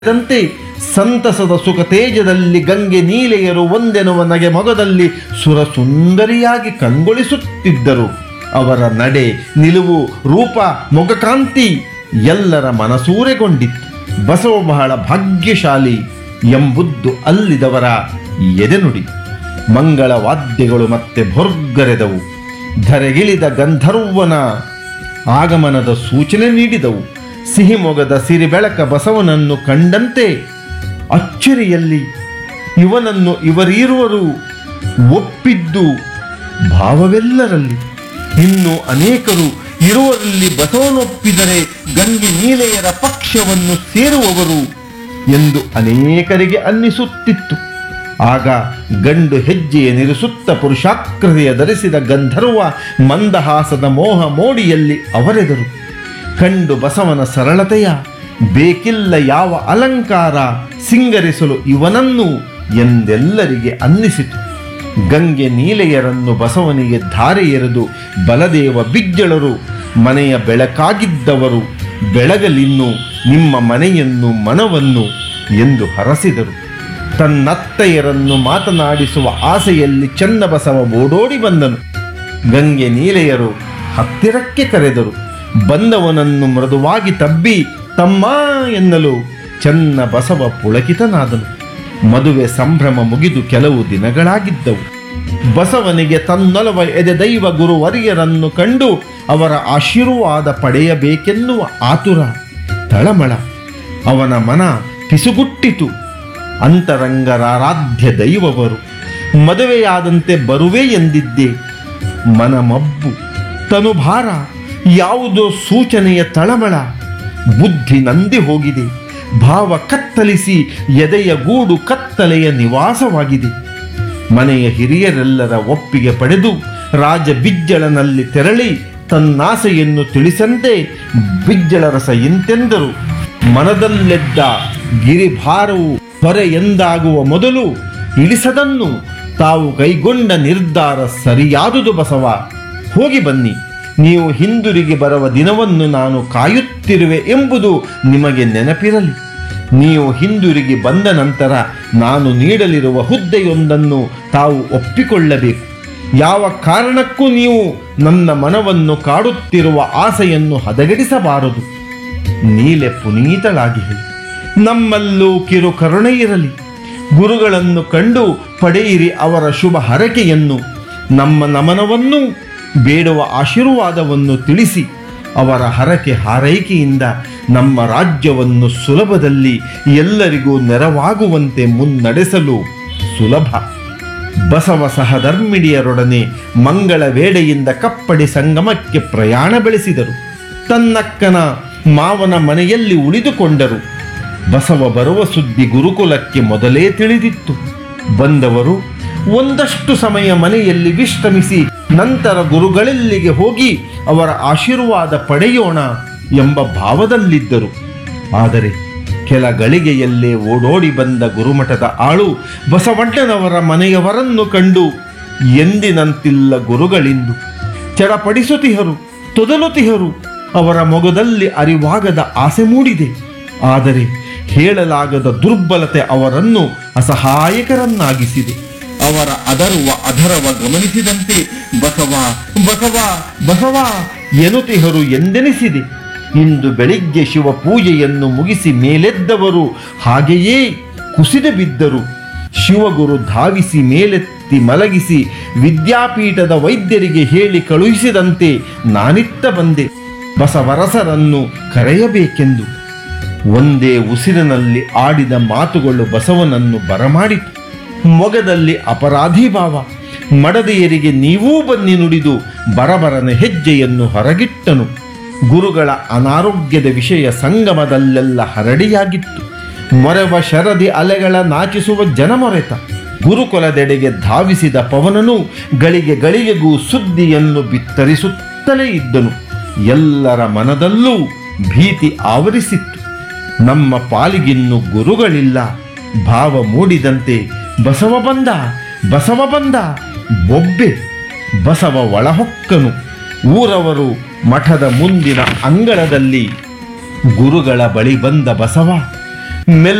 ದಂತೆ ಸಂತಸದ ಸುಖ ತೇಜದಲ್ಲಿ ಗಂಗೆ ನೀಲೆಯರು ಒಂದೆನುವ ನಗೆ ಮೊಗದಲ್ಲಿ ಸುರಸುಂದರಿಯಾಗಿ ಕಂಗೊಳಿಸುತ್ತಿದ್ದರು ಅವರ ನಡೆ ನಿಲುವು ರೂಪ ಮೊಗಕಾಂತಿ ಎಲ್ಲರ ಮನಸೂರೆಗೊಂಡಿತ್ತು ಬಸವ ಬಹಳ ಭಾಗ್ಯಶಾಲಿ ಎಂಬುದು ಅಲ್ಲಿದವರ ಎದೆನುಡಿ ಮಂಗಳ ವಾದ್ಯಗಳು ಮತ್ತೆ ಭೊರ್ಗರೆದವು ಧರೆಗಿಳಿದ ಗಂಧರ್ವನ ಆಗಮನದ ಸೂಚನೆ ನೀಡಿದವು ಸಿಹಿಮೊಗದ ಸಿರಿಬೆಳಕ ಬಸವನನ್ನು ಕಂಡಂತೆ ಅಚ್ಚರಿಯಲ್ಲಿ ಇವನನ್ನು ಇವರೀರುವರು ಒಪ್ಪಿದ್ದು ಭಾವವೆಲ್ಲರಲ್ಲಿ ಇನ್ನು ಅನೇಕರು ಇರುವರಲ್ಲಿ ಬಸವನೊಪ್ಪಿದರೆ ಗಂಗೆ ನೀಲೆಯರ ಪಕ್ಷವನ್ನು ಸೇರುವವರು ಎಂದು ಅನೇಕರಿಗೆ ಅನ್ನಿಸುತ್ತಿತ್ತು ಆಗ ಗಂಡು ಹೆಜ್ಜೆಯ ನಿರಿಸುತ್ತ ಪುರುಷಾಕೃತಿಯ ಧರಿಸಿದ ಗಂಧರ್ವ ಮಂದಹಾಸದ ಮೋಹ ಮೋಡಿಯಲ್ಲಿ ಅವರೆದರು ಕಂಡು ಬಸವನ ಸರಳತೆಯ ಬೇಕಿಲ್ಲ ಯಾವ ಅಲಂಕಾರ ಸಿಂಗರಿಸಲು ಇವನನ್ನು ಎಂದೆಲ್ಲರಿಗೆ ಅನ್ನಿಸಿತು ಗಂಗೆ ನೀಲೆಯರನ್ನು ಬಸವನಿಗೆ ಧಾರೆ ಎರೆದು ಬಲದೇವ ಬಿಜ್ಜಳರು ಮನೆಯ ಬೆಳಕಾಗಿದ್ದವರು ಬೆಳಗಲಿನ್ನು ನಿಮ್ಮ ಮನೆಯನ್ನು ಮನವನ್ನು ಎಂದು ಹರಸಿದರು ತನ್ನತ್ತಯ್ಯರನ್ನು ಮಾತನಾಡಿಸುವ ಆಸೆಯಲ್ಲಿ ಚನ್ನಬಸವ ಓಡೋಡಿ ಬಂದನು ಗಂಗೆ ನೀಲೆಯರು ಹತ್ತಿರಕ್ಕೆ ಕರೆದರು ಬಂದವನನ್ನು ಮೃದುವಾಗಿ ತಬ್ಬಿ ತಮ್ಮ ಎನ್ನಲು ಚನ್ನ ಬಸವ ಪುಳಕಿತನಾದನು ಮದುವೆ ಸಂಭ್ರಮ ಮುಗಿದು ಕೆಲವು ದಿನಗಳಾಗಿದ್ದವು ಬಸವನಿಗೆ ತನ್ನೊಲವ ಎದೆ ದೈವ ಗುರುವರಿಯರನ್ನು ಕಂಡು ಅವರ ಆಶೀರ್ವಾದ ಪಡೆಯಬೇಕೆನ್ನುವ ಆತುರ ತಳಮಳ ಅವನ ಮನ ಪಿಸುಗುಟ್ಟಿತು ಅಂತರಂಗರಾರಾಧ್ಯ ದೈವವರು ಮದುವೆಯಾದಂತೆ ಬರುವೆ ಎಂದಿದ್ದೆ ಮನಮಬ್ಬು ತನುಭಾರ ಯಾವುದೋ ಸೂಚನೆಯ ತಳಮಳ ಬುದ್ಧಿ ನಂದಿ ಹೋಗಿದೆ ಭಾವ ಕತ್ತಲಿಸಿ ಎದೆಯ ಗೂಡು ಕತ್ತಲೆಯ ನಿವಾಸವಾಗಿದೆ ಮನೆಯ ಹಿರಿಯರೆಲ್ಲರ ಒಪ್ಪಿಗೆ ಪಡೆದು ರಾಜ ಬಿಜ್ಜಳನಲ್ಲಿ ತೆರಳಿ ತನ್ನಾಸೆಯನ್ನು ತಿಳಿಸಂತೆ ಬಿಜ್ಜಳರಸ ಇಂತೆಂದರು ಮನದಲ್ಲೆದ್ದ ಗಿರಿಭಾರವು ಹೊರೆ ಎಂದಾಗುವ ಮೊದಲು ಇಳಿಸದನ್ನು ತಾವು ಕೈಗೊಂಡ ನಿರ್ಧಾರ ಸರಿಯಾದುದು ಬಸವ ಹೋಗಿ ಬನ್ನಿ ನೀವು ಹಿಂದಿರುಗಿ ಬರುವ ದಿನವನ್ನು ನಾನು ಕಾಯುತ್ತಿರುವೆ ಎಂಬುದು ನಿಮಗೆ ನೆನಪಿರಲಿ ನೀವು ಹಿಂದಿರುಗಿ ಬಂದ ನಂತರ ನಾನು ನೀಡಲಿರುವ ಹುದ್ದೆಯೊಂದನ್ನು ತಾವು ಒಪ್ಪಿಕೊಳ್ಳಬೇಕು ಯಾವ ಕಾರಣಕ್ಕೂ ನೀವು ನನ್ನ ಮನವನ್ನು ಕಾಡುತ್ತಿರುವ ಆಸೆಯನ್ನು ಹದಗೆಡಿಸಬಾರದು ನೀಲೆ ಪುನೀತಳಾಗಿ ಹೇಳಿ ನಮ್ಮಲ್ಲೂ ಕಿರು ಕರುಣೆ ಇರಲಿ ಗುರುಗಳನ್ನು ಕಂಡು ಪಡೆಯಿರಿ ಅವರ ಶುಭ ಹರಕೆಯನ್ನು ನಮ್ಮ ನಮನವನ್ನು ಬೇಡುವ ಆಶೀರ್ವಾದವನ್ನು ತಿಳಿಸಿ ಅವರ ಹರಕೆ ಹಾರೈಕೆಯಿಂದ ನಮ್ಮ ರಾಜ್ಯವನ್ನು ಸುಲಭದಲ್ಲಿ ಎಲ್ಲರಿಗೂ ನೆರವಾಗುವಂತೆ ಮುನ್ನಡೆಸಲು ಸುಲಭ ಬಸವ ಸಹಧರ್ಮಿಣಿಯರೊಡನೆ ಮಂಗಳ ವೇಳೆಯಿಂದ ಕಪ್ಪಡಿ ಸಂಗಮಕ್ಕೆ ಪ್ರಯಾಣ ಬೆಳೆಸಿದರು ತನ್ನಕ್ಕನ ಮಾವನ ಮನೆಯಲ್ಲಿ ಉಳಿದುಕೊಂಡರು ಬಸವ ಬರುವ ಸುದ್ದಿ ಗುರುಕುಲಕ್ಕೆ ಮೊದಲೇ ತಿಳಿದಿತ್ತು ಬಂದವರು ಒಂದಷ್ಟು ಸಮಯ ಮನೆಯಲ್ಲಿ ವಿಶ್ರಮಿಸಿ ನಂತರ ಗುರುಗಳೆಲ್ಲಿಗೆ ಹೋಗಿ ಅವರ ಆಶೀರ್ವಾದ ಪಡೆಯೋಣ ಎಂಬ ಭಾವದಲ್ಲಿದ್ದರು ಆದರೆ ಕೆಲ ಗಳಿಗೆಯಲ್ಲೇ ಓಡೋಡಿ ಬಂದ ಗುರುಮಠದ ಆಳು ಬಸವಣ್ಣನವರ ಮನೆಯವರನ್ನು ಕಂಡು ಎಂದಿನಂತಿಲ್ಲ ಗುರುಗಳಿಂದು ಚಡಪಡಿಸುತ್ತಿಹರು ತೊದಲುತಿಹರು ಅವರ ಮೊಗದಲ್ಲಿ ಅರಿವಾಗದ ಆಸೆ ಮೂಡಿದೆ ಆದರೆ ಹೇಳಲಾಗದ ದುರ್ಬಲತೆ ಅವರನ್ನು ಅಸಹಾಯಕರನ್ನಾಗಿಸಿದೆ ಅವರ ಅದರುವ ಅದರವ ಗಮನಿಸಿದಂತೆ ಬಸವ ಬಸವ ಬಸವ ಎನ್ನುತಿಹರು ಎಂದೆನಿಸಿದೆ ಇಂದು ಬೆಳಿಗ್ಗೆ ಶಿವ ಪೂಜೆಯನ್ನು ಮುಗಿಸಿ ಮೇಲೆದ್ದವರು ಹಾಗೆಯೇ ಕುಸಿದು ಬಿದ್ದರು ಶಿವಗುರು ಧಾವಿಸಿ ಮೇಲೆತ್ತಿ ಮಲಗಿಸಿ ವಿದ್ಯಾಪೀಠದ ವೈದ್ಯರಿಗೆ ಹೇಳಿ ಕಳುಹಿಸಿದಂತೆ ನಾನಿತ್ತ ಬಂದೆ ಬಸವರಸರನ್ನು ಕರೆಯಬೇಕೆಂದು ಒಂದೇ ಉಸಿರಿನಲ್ಲಿ ಆಡಿದ ಮಾತುಗಳು ಬಸವನನ್ನು ಬರಮಾಡಿತು ಮೊಗದಲ್ಲಿ ಅಪರಾಧಿ ಭಾವ ಮಡದಿಯರಿಗೆ ನೀವೂ ಬನ್ನಿ ನುಡಿದು ಬರಬರನ ಹೆಜ್ಜೆಯನ್ನು ಹೊರಗಿಟ್ಟನು ಗುರುಗಳ ಅನಾರೋಗ್ಯದ ವಿಷಯ ಸಂಗಮದಲ್ಲೆಲ್ಲ ಹರಡಿಯಾಗಿತ್ತು ಮೊರೆವ ಶರದಿ ಅಲೆಗಳ ನಾಚಿಸುವ ಜನಮೊರೆತ ಗುರುಕುಲದೆಡೆಗೆ ಧಾವಿಸಿದ ಪವನನು ಗಳಿಗೆ ಗಳಿಗೆಗೂ ಸುದ್ದಿಯನ್ನು ಬಿತ್ತರಿಸುತ್ತಲೇ ಇದ್ದನು ಎಲ್ಲರ ಮನದಲ್ಲೂ ಭೀತಿ ಆವರಿಸಿತ್ತು ನಮ್ಮ ಪಾಲಿಗಿನ್ನು ಗುರುಗಳಿಲ್ಲ ಭಾವ ಮೂಡಿದಂತೆ ಬಸವ ಬಂದ ಬಸವ ಬಂದ ಬೊಬ್ಬೆ ಬಸವ ಒಳಹೊಕ್ಕನು ಊರವರು ಮಠದ ಮುಂದಿನ ಅಂಗಳದಲ್ಲಿ ಗುರುಗಳ ಬಳಿ ಬಂದ ಬಸವ ಮೆಲ್ಲ